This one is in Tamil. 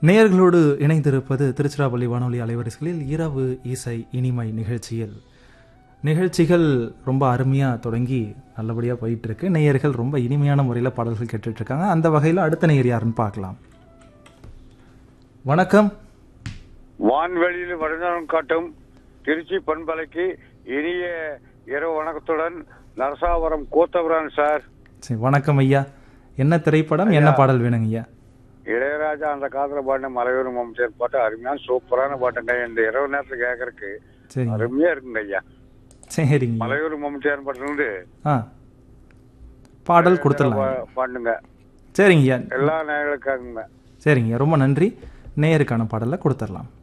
நேயர்களோடு இணைந்திருப்பது திருச்சிராப்பள்ளி வானொலி அலைவரிசைகளில் இரவு இசை இனிமை நிகழ்ச்சியில் நிகழ்ச்சிகள் ரொம்ப அருமையாக தொடங்கி நல்லபடியாக போயிட்டு இருக்கு நேயர்கள் ரொம்ப இனிமையான முறையில் பாடல்கள் கேட்டுட்டு இருக்காங்க அந்த வகையில் அடுத்த நேயர் யாருன்னு பார்க்கலாம் வணக்கம் வான்வெளியில் வடநலம் காட்டும் திருச்சி பண்பலைக்கு இனிய இரவு வணக்கத்துடன் நரசாவரம் கூத்தபுரான் சார் சரி வணக்கம் ஐயா என்ன திரைப்படம் என்ன பாடல் வேணுங்க ஐயா இளையராஜா அந்த காலத்துல பாடின மலையூர் மம்சர் பாட்டு அருமையான சூப்பரான பாட்டுங்க இந்த இரவு நேரத்துல கேட்கறதுக்கு சரிங்க அருமையா இருக்குங்க ஐயா சரிங்க மலையூர் மம்சர் பாட்டுல இருந்து ஆ பாடல் கொடுத்துடலாம் பா- பாடுங்க சரிங்க ஐயா எல்லா நேயர்களுக்காகுங்க சரிங்க ரொம்ப நன்றி நேயருக்கான பாடலை கொடுத்துடலாம்